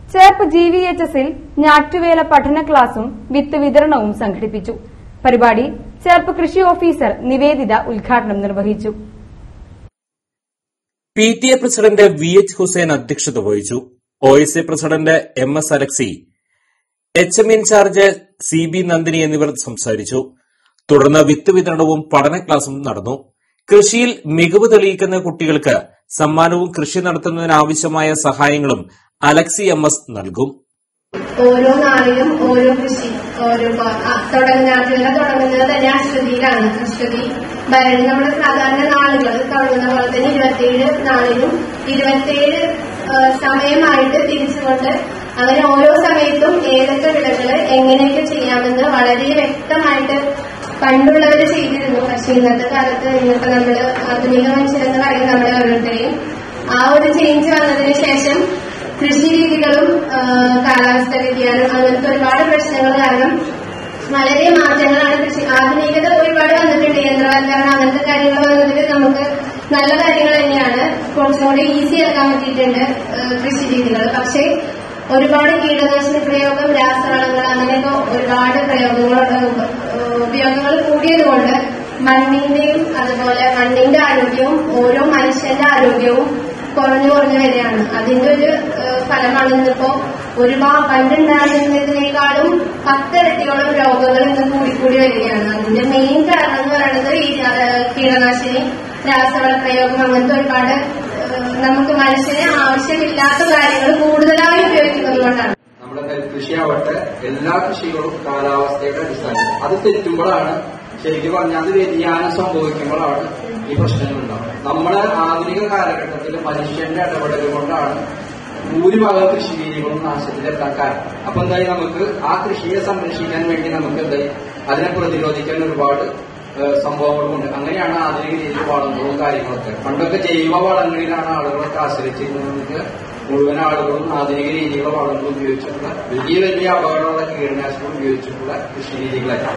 Cherpu G V H എസിൽ ഞാറ്റുവേല പഠന ക്ലാസും വിത്ത് വിതരണവും സംഘടിപ്പിച്ചു പരിപാടി ചേർപ്പ് കൃഷി ഓഫീസർ നിവേദിത ഉദ്ഘാടനം നിർവഹിച്ചു P T A president V H Hussain അധ്യക്ഷത വഹിച്ചു O S A president M S Alexy H M incharge C B Nandini എന്നിവർ സംസാരിച്ചു തുടർന്ന് വിത്ത് വിതരണവും പഠന ക്ലാസും നടന്നു കൃഷിയിൽ മികവ് തെളിയിക്കുന്ന കുട്ടികൾക്ക് സമ്മാനവും കൃഷി നടത്തുന്നതിനാവശ്യമായ സഹായങ്ങളും അലക്സി എം എസ് നൽകും ഓരോ നാളിലും ഓരോ കൃഷി ഓരോ പ- ആ, തുടങ്ങാത്തില്ല തുടങ്ങുന്നത് തന്നെ അശ്വതിയിലാണ് അശ്വതി ഭരണി നമ്മുടെ സാധാരണ നാളുകൾ തുടങ്ങുന്ന പോലെ തന്നെ ഇരുപത്തിയേഴ് നാളിലും ഇരുപത്തിയേഴ് ആ, സമയമായിട്ട് തിരിച്ചുകൊണ്ട് അങ്ങനെ ഓരോ സമയത്തും ഏതൊക്കെ വിളകള് എങ്ങനെയൊക്കെ ചെയ്യാമെന്ന് വളരെ വ്യക്തമായിട്ട് പണ്ടുള്ളവർ ചെയ്തിരുന്നു പക്ഷെ ഇന്നത്തെ കാലത്ത് ഇന്നത്തെ നമ്മള് ആധുനിക മനുഷ്യരെന്ന് പറയും നമ്മുടെ ഓരോരുത്തരെയും ആ ഒരു ചേഞ്ച് വന്നതിന് ശേഷം കൃഷി രീതികളും ആ, കാലാവസ്ഥ വ്യതിയാനം അങ്ങനത്തെ ഒരുപാട് പ്രശ്നങ്ങൾ കാരണം വളരെ മാറ്റങ്ങളാണ് കൃഷി ആധുനികത ഒരുപാട് വന്നിട്ടുണ്ട് യന്ത്രവൽക്കരണം അങ്ങനത്തെ കാര്യങ്ങൾ വന്നതിൽ നമുക്ക് നല്ല കാര്യങ്ങൾ തന്നെയാണ് കുറച്ചും കൂടി ഈസി ആക്കാൻ പറ്റിയിട്ടുണ്ട് ആ, കൃഷി രീതികൾ പക്ഷേ ഒരുപാട് കീടനാശിനി പ്രയോഗം രാസവളങ്ങൾ അങ്ങനെയൊക്കെ ഒരുപാട് പ്രയോഗങ്ങൾ ഉപയോഗങ്ങൾ കൂടിയതുകൊണ്ട് മണ്ണിന്റെയും അതുപോലെ മണ്ണിന്റെ ആരോഗ്യവും ഓരോ മനുഷ്യന്റെ ആരോഗ്യവും കുറഞ്ഞു കുറഞ്ഞു വരികയാണ് അതിന്റെ ഒരു ഏഹ്, ഫലമാണ് ഇന്നിപ്പോ ഒരുപാട് പണ്ടുണ്ടായിരുന്നതിനേക്കാളും പത്തിരട്ടിയോളം രോഗങ്ങൾ ഇന്ന് കൂടിക്കൂടി വരികയാണ് അതിന്റെ മെയിൻ കാരണം എന്ന് പറയുന്നത് ഈ ഏഹ്, കീടനാശിനി രാസവള പ്രയോഗം അങ്ങനത്തെ ഒരുപാട് ഏഹ്, നമുക്ക് മനുഷ്യന് ആവശ്യമില്ലാത്ത കാര്യങ്ങൾ കൂടുതലായി ഉപയോഗിക്കുന്നതുകൊണ്ടാണ് നമ്മുടെ നെൽകൃഷിയാവട്ടെ എല്ലാ കൃഷികളും കാലാവസ്ഥയുടെ അടിസ്ഥാനം അത് തെറ്റുമ്പോഴാണ് ശരിക്കും പറഞ്ഞാൽ അത് വ്യതിയാനം സംഭവിക്കുമ്പോഴാണ് ഈ പ്രശ്നങ്ങൾ ഉണ്ടാവുന്നത് നമ്മുടെ ആധുനിക കാലഘട്ടത്തിൽ മനുഷ്യന്റെ ഇടപെടൽ കൊണ്ടാണ് ഭൂരിഭാഗം കൃഷി രീതികളും നാശത്തിലെത്താൻ കാരണം അപ്പൊ എന്തായി നമുക്ക് ആ കൃഷിയെ സംരക്ഷിക്കാൻ വേണ്ടി നമുക്ക് എന്തായി അതിനെ പ്രതിരോധിക്കാൻ ഒരുപാട് ഏഹ്, സംഭവങ്ങളുമുണ്ട് അങ്ങനെയാണ് ആധുനിക രീതിയിൽ വളങ്ങളും കാര്യങ്ങളൊക്കെ പണ്ടൊക്കെ ജൈവ വളങ്ങളിലാണ് ആളുകളൊക്കെ ആശ്രയിച്ചിരുന്നത് മുഴുവൻ ആളുകളും ആധുനിക രീതിയിലുള്ള വളങ്ങൾ ഉപയോഗിച്ചിട്ടുള്ള വലിയ വലിയ അപകടമുള്ള കീടനാശിനികൾ ഉപയോഗിച്ചിട്ടുള്ള കൃഷി രീതികളല്ല